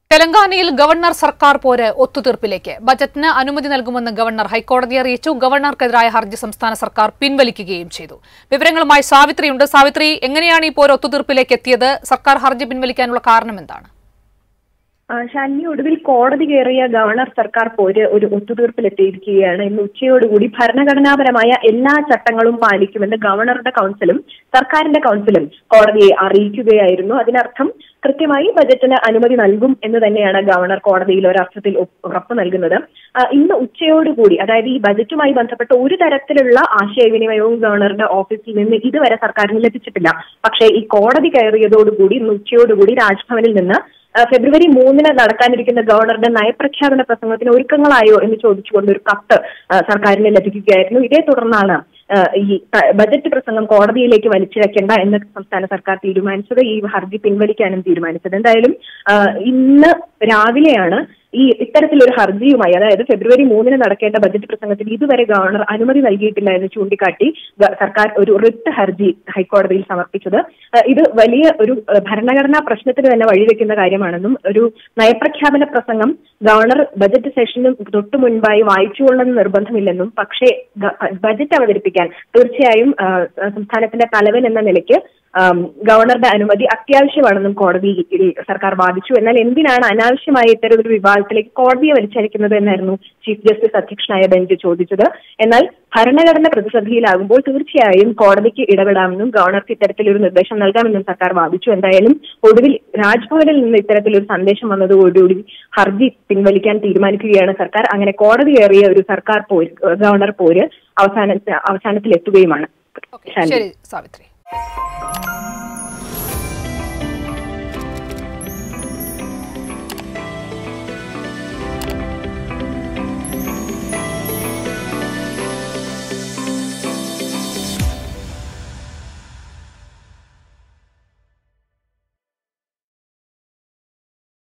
തെലങ്കാനയിൽ ഗവർണർ സർക്കാർ പോര് ഒത്തുതീർപ്പിലേക്ക് ബജറ്റിന് അനുമതി നൽകുമെന്ന് ഗവർണർ ഹൈക്കോടതിയെ അറിയിച്ചു ഗവർണർക്കെതിരായ ഹർജി സംസ്ഥാന സർക്കാർ പിൻവലിക്കുകയും ചെയ്തു വിവരങ്ങളുമായി സാവിത്രിയുണ്ട് സാവിത്രി എങ്ങനെയാണ് ഈ പോര് ഒത്തുതീർപ്പിലേക്ക് എത്തിയത് സർക്കാർ ഹർജി പിൻവലിക്കാനുള്ള കാരണം എന്താണ് ആ, ശാലിനി ഒടുവിൽ കോടതി കയറിയ ഗവർണർ സർക്കാർ പോര് ഒരു ഒത്തുതീർപ്പിലെത്തിയിരിക്കുകയാണ് ഇന്ന് ഉച്ചയോടുകൂടി ഭരണഘടനാപരമായ എല്ലാ ചട്ടങ്ങളും പാലിക്കുമെന്ന് ഗവർണറുടെ കൗൺസിലും സർക്കാരിന്റെ കൗൺസിലും കോടതിയെ അറിയിക്കുകയായിരുന്നു അതിനർത്ഥം കൃത്യമായി ബജറ്റിന് അനുമതി നൽകും എന്ന് തന്നെയാണ് ഗവർണർ കോടതിയിൽ ഒരർത്ഥത്തിൽ ഒപ്പ് ഉറപ്പ് നൽകുന്നത് ആ, ഇന്ന് ഉച്ചയോടുകൂടി അതായത് ഈ ബജറ്റുമായി ബന്ധപ്പെട്ട ഒരു തരത്തിലുള്ള ആശയവിനിമയവും ഗവർണറുടെ ഓഫീസിൽ നിന്ന് ഇതുവരെ സർക്കാരിന് ലഭിച്ചിട്ടില്ല പക്ഷേ ഈ കോടതി കയറിയതോടുകൂടി ഇന്ന് ഉച്ചയോടുകൂടി രാജ്ഭവനിൽ നിന്ന് ആ, ഫെബ്രുവരി മൂന്നിന് നടക്കാനിരിക്കുന്ന ഗവർണറുടെ നയപ്രഖ്യാപന പ്രസംഗത്തിന് ഒരുക്കങ്ങളായോ എന്ന് ചോദിച്ചുകൊണ്ട് ഒരു കത്ത് ആ, സർക്കാരിന് ലഭിക്കുകയായിരുന്നു ഇതേ തുടർന്നാണ് ആ, ഈ ത- ബജറ്റ് പ്രസംഗം കോടതിയിലേക്ക് വലിച്ചിഴക്കേണ്ട എന്ന് സംസ്ഥാന സർക്കാർ തീരുമാനിച്ചത് ഈ ഹർജി പിൻവലിക്കാനും തീരുമാനിച്ചത് എന്തായാലും ആ, ഇന്ന് രാവിലെയാണ് ഈ ഇത്തരത്തിലൊരു ഹർജിയുമായി അതായത് ഫെബ്രുവരി മൂന്നിന് നടക്കേണ്ട ബജറ്റ് പ്രസംഗത്തിന് ഇതുവരെ ഗവർണർ അനുമതി നൽകിയിട്ടില്ല എന്ന് ചൂണ്ടിക്കാട്ടി ഗ- സർക്കാർ ഒരു റിട്ട് ഹർജി ഹൈക്കോടതിയിൽ സമർപ്പിച്ചത് ആ, ഇത് വലിയ ഒരു ആ, ഭരണഘടനാ പ്രശ്നത്തിന് തന്നെ വഴിവെക്കുന്ന കാര്യമാണെന്നും ഒരു നയപ്രഖ്യാപന പ്രസംഗം ഗവർണർ ബജറ്റ് സെഷന് തൊട്ടു മുൻപായി വായിച്ചുകൊള്ളണമെന്ന് നിർബന്ധമില്ലെന്നും പക്ഷേ ഗ- ബജറ്റ് അവതരിപ്പിക്കാൻ തീർച്ചയായും ആ, സംസ്ഥാനത്തിന്റെ തലവൻ എന്ന നിലയ്ക്ക് ആം, ഗവർണറുടെ അനുമതി അത്യാവശ്യമാണെന്നും കോടതിയിൽ സർക്കാർ വാദിച്ചു എന്നാൽ എന്തിനാണ് അനാവശ്യമായ ഇത്തരമൊരു വിവാദത്തിലേക്ക് കോടതിയെ വലിച്ചഴിക്കുന്നത് എന്നായിരുന്നു ചീഫ് ജസ്റ്റിസ് അധ്യക്ഷനായ ബെഞ്ച് ചോദിച്ചത് എന്നാൽ ഭരണഘടന പ്രതിസന്ധിയിലാകുമ്പോൾ തീർച്ചയായും കോടതിക്ക് ഇടപെടാമെന്നും ഗവർണർക്ക് ഇത്തരത്തിലൊരു നിർദ്ദേശം നൽകാമെന്നും സർക്കാർ വാദിച്ചു എന്തായാലും ഒടുവിൽ രാജ്ഭവനിൽ നിന്ന് ഇത്തരത്തിലൊരു സന്ദേശം വന്നതോടുകൂടി ഹർജി പിൻവലിക്കാൻ തീരുമാനിക്കുകയാണ് സർക്കാർ അങ്ങനെ കോടതി കയറിയ ഒരു സർക്കാർ പോര് ഗവർണർ പോര് അവസാന അവസാനത്തിലെത്തുകയുമാണ് ശാലിനി. ശരി സാവിത്രി